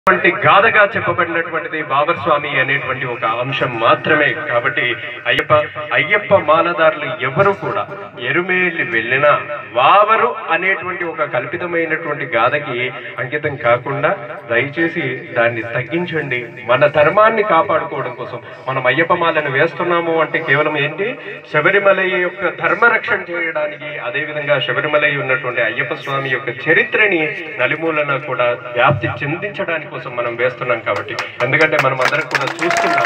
వంటి గాథగా చెప్పబడినటువంటిది బాబర్ స్వామి అనేటువంటి ఒక అంశం మాత్రమే కాబట్టి అయ్యప్ప అయ్యప్ప మాలదారులు ఎవరు కూడా ఎరుమేలి వెళ్ళినా వావరు అనేటువంటి ఒక కల్పితమైనటువంటి గాథకి అంకితం కాకుండా దయచేసి దాన్ని తగ్గించండి మన ధర్మాన్ని కాపాడుకోవడం కోసం మనం అయ్యప్ప మాలను వేస్తున్నాము అంటే కేవలం ఏంటి శబరిమల యొక్క ధర్మరక్షణ చేయడానికి అదేవిధంగా శబరిమల ఉన్నటువంటి అయ్యప్ప స్వామి యొక్క చరిత్రని నలుమూలన కూడా వ్యాప్తి చెందించడానికి కోసం మనం వేస్తున్నాం కాబట్టి ఎందుకంటే మనం అందరం కూడా చూస్తున్నాం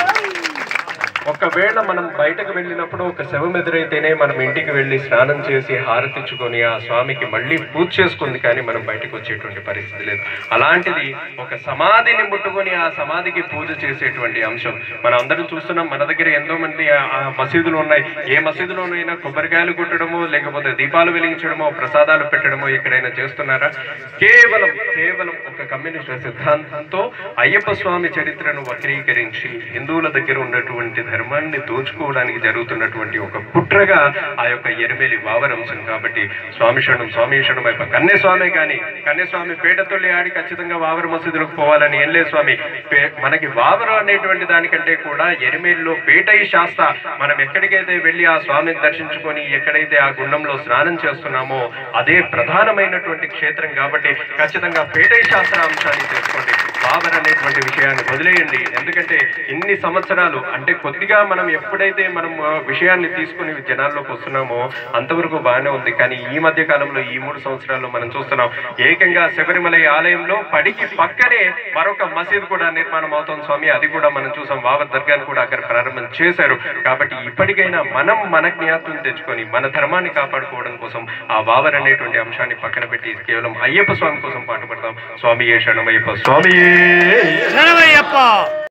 ఒకవేళ మనం బయటకు వెళ్ళినప్పుడు ఒక శవం ఎదురైతేనే మనం ఇంటికి వెళ్ళి స్నానం చేసి హారతిచ్చుకొని ఆ స్వామికి మళ్ళీ పూజ చేసుకుంది కానీ మనం బయటకు వచ్చేటువంటి పరిస్థితి లేదు అలాంటిది ఒక సమాధిని ముట్టుకొని ఆ సమాధికి పూజ చేసేటువంటి అంశం మనం అందరం చూస్తున్నాం మన దగ్గర ఎంతో మంది ఆ- ఆ మసీదులు ఉన్నాయి ఏ మసీదులోనైనా కొబ్బరికాయలు కొట్టడమో లేకపోతే దీపాలు వెలిగించడమో ప్రసాదాలు పెట్టడమో ఎక్కడైనా చేస్తున్నారా కేవలం కేవలం ఒక కమ్యూనిస్ట్ సిద్ధాంతంతో అయ్యప్ప స్వామి చరిత్రను వక్రీకరించి హిందువుల దగ్గర ఉన్నటువంటి ధర్మాన్ని దోచుకోవడానికి జరుగుతున్నటువంటి ఒక కుట్రగా ఆ యొక్క ఎరిమేలి వావరంశం కాబట్టి స్వామి శరణం స్వామి శరణం అయిపో కన్యస్వామి కానీ కన్యస్వామి పేటతొల్లి ఆడి ఖచ్చితంగా వావర మసీదులకు పోవాలని ఏం లేదు స్వామి పే- మనకి వావర అనేటువంటి దానికంటే కూడా ఎరిమేలిలో పేటై శాస్త మనం ఎక్కడికైతే వెళ్ళి ఆ స్వామిని దర్శించుకొని ఎక్కడైతే ఆ గుండంలో స్నానం చేస్తున్నామో అదే ప్రధానమైనటువంటి క్షేత్రం కాబట్టి ఖచ్చితంగా పేటై శాస్త్ర అంశాన్ని తెలుసుకోండి బాబర్ అనేటువంటి విషయాన్ని వదిలేయండి ఎందుకంటే ఇన్ని సంవత్సరాలు అంటే కొద్దిగా మనం ఎప్పుడైతే మనం ఆ, విషయాన్ని తీసుకుని జనాల్లోకి వస్తున్నామో అంతవరకు బాగానే ఉంది కానీ ఈ మధ్య కాలంలో ఈ మూడు సంవత్సరాల్లో మనం చూస్తున్నాం ఏకంగా శబరిమల ఆలయంలో పడికి పక్కనే మరొక మసీద్ కూడా నిర్మాణం అవుతోంది స్వామి అది కూడా మనం చూసాం వావర్ దర్గాను కూడా అక్కడ ప్రారంభం చేశారు కాబట్టి ఇప్పటికైనా మనం మన జ్ఞాపకం తెచ్చుకొని మన ధర్మాన్ని కాపాడుకోవడం కోసం ఆ వావర్ అనేటువంటి అంశాన్ని పక్కన పెట్టి కేవలం అయ్యప్ప స్వామి కోసం పాటుపడతాం స్వామి ఏ శరణమయ్యప్ప స్వామి శరణమయ్యప్ప